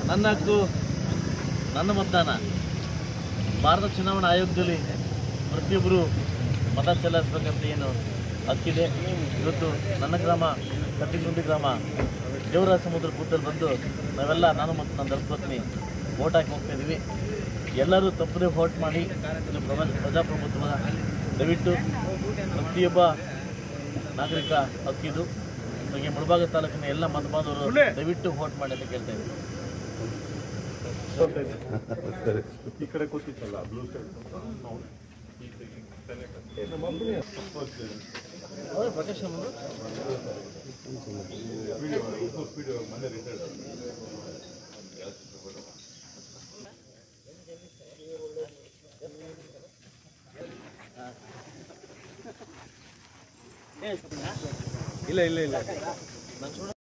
ನನ್ನ ಹಕ್ಕು ನನ್ನ ಮತದಾನ ಭಾರತ ಚುನಾವಣಾ ಆಯೋಗದಲ್ಲಿ ಪ್ರತಿಯೊಬ್ಬರು ಮತ ಚಲಾಯಿಸ್ಬೇಕಂತ ಏನು ಹಕ್ಕಿದೆ ಇವತ್ತು ನನ್ನ ಗ್ರಾಮ ಕಟ್ಟಿಗುಂಡಿ ಗ್ರಾಮ ದೇವರ ಸಮುದ್ರ ಕೂತಲ್ಲಿ ಬಂದು ನಾವೆಲ್ಲ ನಾನು ಮತ್ತು ನನ್ನ ಧರ್ಮಪತ್ನಿ ವೋಟ್ ಹಾಕಿ ಹೋಗ್ತಾ ಇದ್ದೀವಿ ಎಲ್ಲರೂ ತಪ್ಪದೆ ವೋಟ್ ಮಾಡಿ ಇದು ಪ್ರಜಾ ಪ್ರಜಾಪ್ರಭುತ್ವ ದಯವಿಟ್ಟು ಪ್ರತಿಯೊಬ್ಬ ನಾಗರಿಕ ಹಕ್ಕಿದು ನಮಗೆ ಮುಳಬಾಗ ತಾಲೂಕಿನ ಎಲ್ಲ ಮತಬಾಂಧವರು ದಯವಿಟ್ಟು ವೋಟ್ ಮಾಡಿ ಅಂತ ಕೇಳ್ತಾ ಇದ್ದೀವಿ ಈ ಕಡೆ ಕೂತಿತ್ತಲ್ಲ ಬ್ಲೂ ಹೌದು ಪ್ರಕಾಶ್ ಅವರು ಮನೆ ರಿಟೈರ್ಡ್ ಇಲ್ಲ ಇಲ್ಲ ಇಲ್ಲ